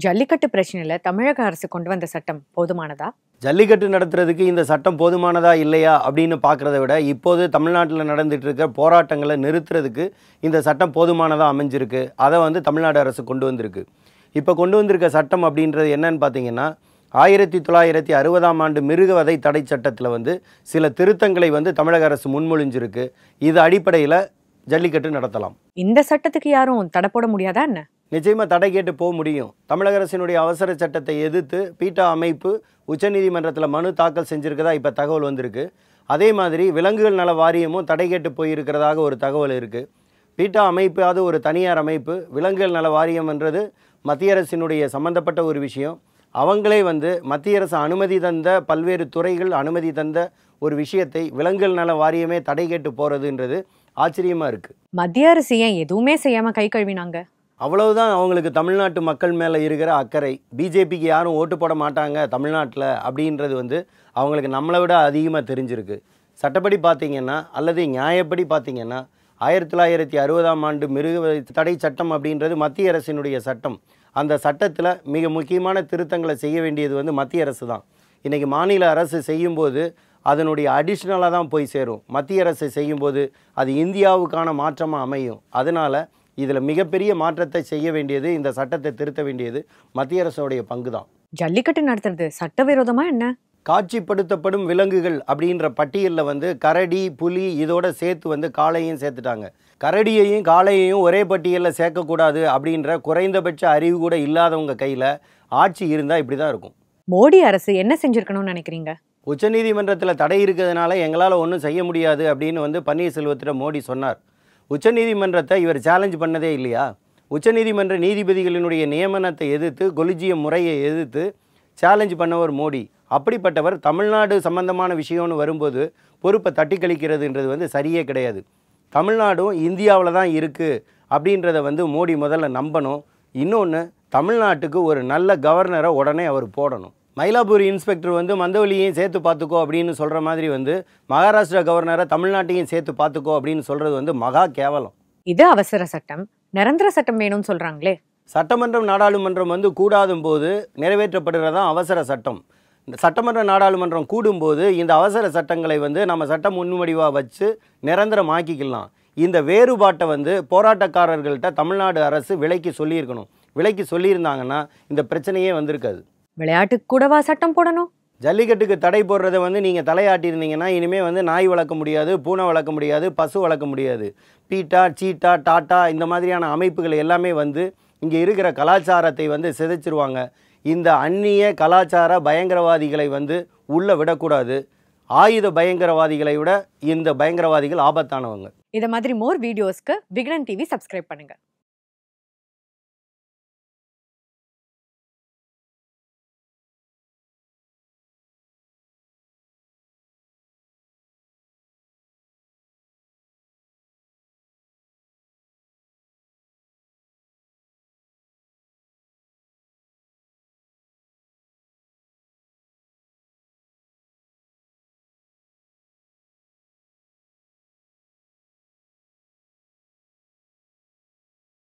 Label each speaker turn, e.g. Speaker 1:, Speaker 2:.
Speaker 1: ஜல்லிக்கட்டு பிரச்சனையில தமிழக அரசு கொண்டு வந்த சட்டம் போதுமானதா
Speaker 2: ஜல்லிக்கட்டு நடத்துறதுக்கு இந்த சட்டம் போதுமானதா இல்லையா அப்படின்னு பார்க்குறத விட இப்போது தமிழ்நாட்டில் நடந்துட்டு இருக்க போராட்டங்களை நிறுத்துறதுக்கு இந்த சட்டம் போதுமானதா அமைஞ்சிருக்கு அதை வந்து தமிழ்நாடு அரசு கொண்டு வந்திருக்கு இப்போ கொண்டு வந்திருக்க சட்டம் அப்படின்றது என்னன்னு பார்த்தீங்கன்னா ஆயிரத்தி தொள்ளாயிரத்தி அறுபதாம் ஆண்டு மிருகவதை தடை சட்டத்தில் வந்து சில திருத்தங்களை வந்து தமிழக அரசு முன்மொழிஞ்சிருக்கு இது அடிப்படையில் ஜல்லிக்கட்டு நடத்தலாம்
Speaker 1: இந்த சட்டத்துக்கு யாரும் தடை போட முடியாதா என்ன
Speaker 2: நிச்சயமாக தடை கேட்டு போக முடியும் தமிழக அரசினுடைய அவசர சட்டத்தை எதிர்த்து பீட்டா அமைப்பு உச்சநீதிமன்றத்தில் மனு தாக்கல் செஞ்சிருக்கதா இப்போ தகவல் வந்திருக்கு அதே மாதிரி விலங்குகள் நல வாரியமும் தடை கேட்டு போயிருக்கிறதாக ஒரு தகவல் இருக்குது பீட்டா அமைப்பாவது ஒரு தனியார் அமைப்பு விலங்குகள் நல வாரியம்ன்றது மத்திய அரசினுடைய சம்பந்தப்பட்ட ஒரு விஷயம் அவங்களே வந்து மத்திய அரசு அனுமதி தந்த பல்வேறு துறைகள் அனுமதி தந்த ஒரு விஷயத்தை விலங்குகள் நல வாரியமே தடை கேட்டு போகிறதுன்றது ஆச்சரியமாக இருக்குது
Speaker 1: மத்திய அரசு ஏன் எதுவுமே செய்யாம கை கழுவினாங்க
Speaker 2: அவ்வளவுதான் அவங்களுக்கு தமிழ்நாட்டு மக்கள் மேலே இருக்கிற அக்கறை பிஜேபிக்கு யாரும் ஓட்டு போட மாட்டாங்க தமிழ்நாட்டில் அப்படின்றது வந்து அவங்களுக்கு நம்மளை விட அதிகமாக தெரிஞ்சிருக்கு சட்டப்படி பார்த்தீங்கன்னா அல்லது நியாயப்படி பார்த்தீங்கன்னா ஆயிரத்தி தொள்ளாயிரத்தி அறுபதாம் ஆண்டு மிருக தடை சட்டம் அப்படின்றது மத்திய அரசினுடைய சட்டம் அந்த சட்டத்தில் மிக முக்கியமான திருத்தங்களை செய்ய வேண்டியது வந்து மத்திய அரசு தான் இன்றைக்கி மாநில அரசு செய்யும்போது அதனுடைய அடிஷ்னலாக தான் போய் சேரும் மத்திய அரசு செய்யும்போது அது இந்தியாவுக்கான மாற்றமாக அமையும் அதனால் இதில் மிகப்பெரிய மாற்றத்தை செய்ய வேண்டியது இந்த சட்டத்தை திருத்த வேண்டியது மத்திய அரசுடைய பங்கு தான்
Speaker 1: ஜல்லிக்கட்டு நடத்துறது சட்டவிரோதமா என்ன
Speaker 2: காட்சிப்படுத்தப்படும் விலங்குகள் அப்படின்ற பட்டியலில் வந்து கரடி புலி இதோட சேர்த்து வந்து காளையும் சேர்த்துட்டாங்க கரடியையும் காளையையும் ஒரே பட்டியலில் சேர்க்கக்கூடாது அப்படின்ற குறைந்தபட்ச அறிவு கூட இல்லாதவங்க கையில் ஆட்சி இருந்தால் இப்படி தான் இருக்கும்
Speaker 1: மோடி அரசு என்ன செஞ்சிருக்கணும்னு நினைக்கிறீங்க
Speaker 2: உச்சநீதிமன்றத்தில் தடை இருக்கிறதுனால எங்களால் ஒன்றும் செய்ய முடியாது அப்படின்னு வந்து பன்னீர்செல்வத்திட்ட மோடி சொன்னார் உச்சநீதிமன்றத்தை இவர் சேலஞ்ச் பண்ணதே இல்லையா உச்சநீதிமன்ற நீதிபதிகளினுடைய நியமனத்தை எதிர்த்து கொலிஜியம் முறையை எதிர்த்து சேலஞ்ச் பண்ணவர் மோடி அப்படிப்பட்டவர் தமிழ்நாடு சம்பந்தமான விஷயம்னு வரும்போது பொறுப்பை தட்டி கழிக்கிறதுன்றது வந்து சரியே கிடையாது தமிழ்நாடும் இந்தியாவில் தான் இருக்குது அப்படின்றத வந்து மோடி முதல்ல நம்பணும் இன்னொன்று தமிழ்நாட்டுக்கு ஒரு நல்ல கவர்னரை உடனே அவர் போடணும் மயிலாப்பூர் இன்ஸ்பெக்டர் வந்து மந்தவெளியையும் சேர்த்து பார்த்துக்கோ அப்படின்னு சொல்கிற மாதிரி வந்து மகாராஷ்டிரா கவர்னரை தமிழ்நாட்டையும் சேர்த்து பார்த்துக்கோ அப்படின்னு சொல்கிறது வந்து மகா கேவலம்
Speaker 1: இது அவசர சட்டம் நிரந்தர சட்டம் வேணும்னு சொல்றாங்களே
Speaker 2: சட்டமன்றம் நாடாளுமன்றம் வந்து கூடாதும் போது நிறைவேற்றப்படுறதான் அவசர சட்டம் இந்த சட்டமன்ற நாடாளுமன்றம் கூடும்போது இந்த அவசர சட்டங்களை வந்து நம்ம சட்ட முன்வடிவாக வச்சு நிரந்தரமாக்கிக்கலாம் இந்த வேறுபாட்டை வந்து போராட்டக்காரர்கள்ட்ட தமிழ்நாடு அரசு விலைக்கு சொல்லியிருக்கணும் விலைக்கு சொல்லியிருந்தாங்கன்னா இந்த பிரச்சனையே வந்திருக்காது
Speaker 1: விளையாட்டுக்கு கூடவா சட்டம் போடணும்
Speaker 2: ஜல்லிக்கட்டுக்கு தடை போடுறத வந்து நீங்கள் தலையாட்டியிருந்தீங்கன்னா இனிமேல் வந்து நாய் வளர்க்க முடியாது பூனை வளர்க்க முடியாது பசு வளர்க்க முடியாது பீட்டா சீட்டா டாட்டா இந்த மாதிரியான அமைப்புகள் எல்லாமே வந்து இங்கே இருக்கிற கலாச்சாரத்தை வந்து சிதைச்சிருவாங்க இந்த அந்நிய கலாச்சார பயங்கரவாதிகளை வந்து உள்ளே விடக்கூடாது ஆயுத பயங்கரவாதிகளை விட இந்த பயங்கரவாதிகள் ஆபத்தானவங்க
Speaker 1: இத மாதிரி மோர் வீடியோஸ்க்கு விகடன் டிவி சப்ஸ்கிரைப் பண்ணுங்க